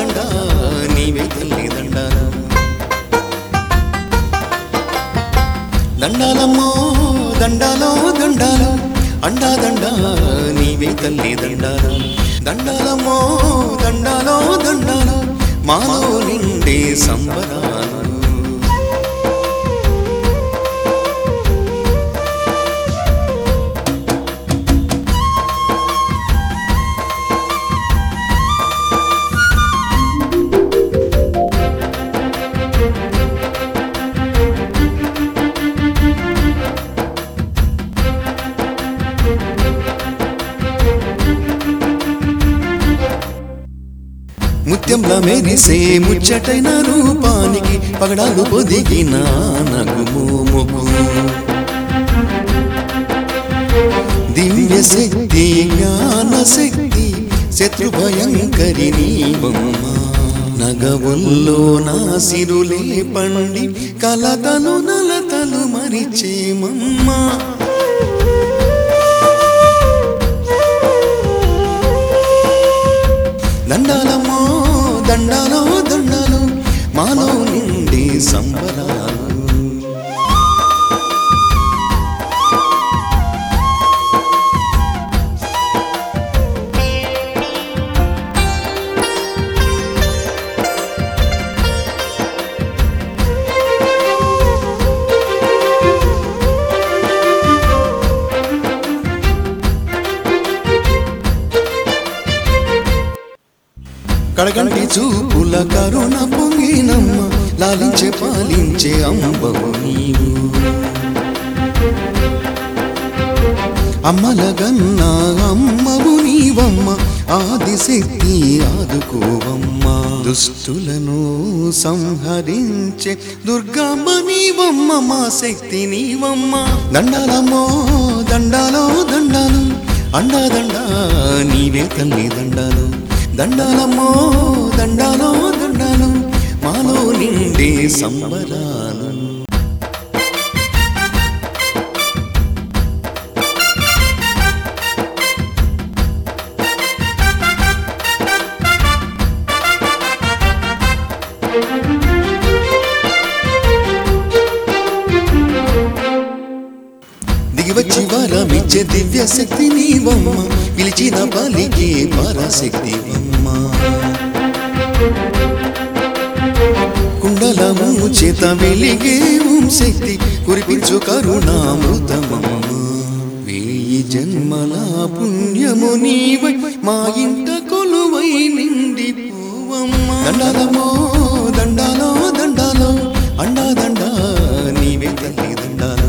దండ నీవే తల్లి దండాలు దండాలమ్మో దండాలో దండాలు అండా దండ నీవే తల్లి దండాలు దండాలమ్మో దండాలో దండాలు మాలో నిండే సంబరాలు ముత్యంలా మెరిసే ముచ్చటైన రూపానికి పగడాలు పొదిగిన నగుమోముకు దివ్య శక్తి జ్ఞాన శక్తి శత్రు భయంకరి నీవమ్మ నగవుల్లో నా సిరులే పండి కలతలు నలతలు మరిచేమమ్మా దండాలమ్మో దండాలో దండాలు మాలో నిండి సంబరాలు కడగంటి చూపుల కరుణ పొంగినమ్మ లాలించే పాలించే అంబవు నీవు అమ్మల గన్నా అమ్మవు నీవమ్మ ఆదిశక్తి ఆదుకోవమ్మ దుష్టులను సంహరించే దుర్గమ్మ నీవమ్మ మా శక్తి నీవమ్మ దండాలమ్మో దండాలో దండాలు అండా దండా నీవే తల్లి దండాలు దండాలమ్మో దండాలో దండాలు మాలో నిండే సంబరాలు దిగివచ్చి వరమిచ్చే దివ్య శక్తి నీవమ్మ పిలిచిన బలికి పరశక్తి అమ్మ కుండలము చేత వెలిగే ఓం శక్తి కురిపించు కరుణామృతమమ్మ వేయి జన్మల పుణ్యము నీవై మా ఇంట కొలువై నిండి పోవమ్మ దండాలమో దండాలో దండాలో అండా దండా నీవే తల్లి దండాలో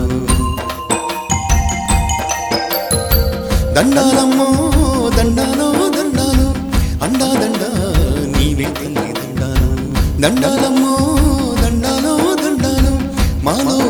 దండాలమ్మో దండాలో దండాలు అండా దండ నీవే తల్లి దండాలు దండాలమ్మో దండాలో దండాలు మాలో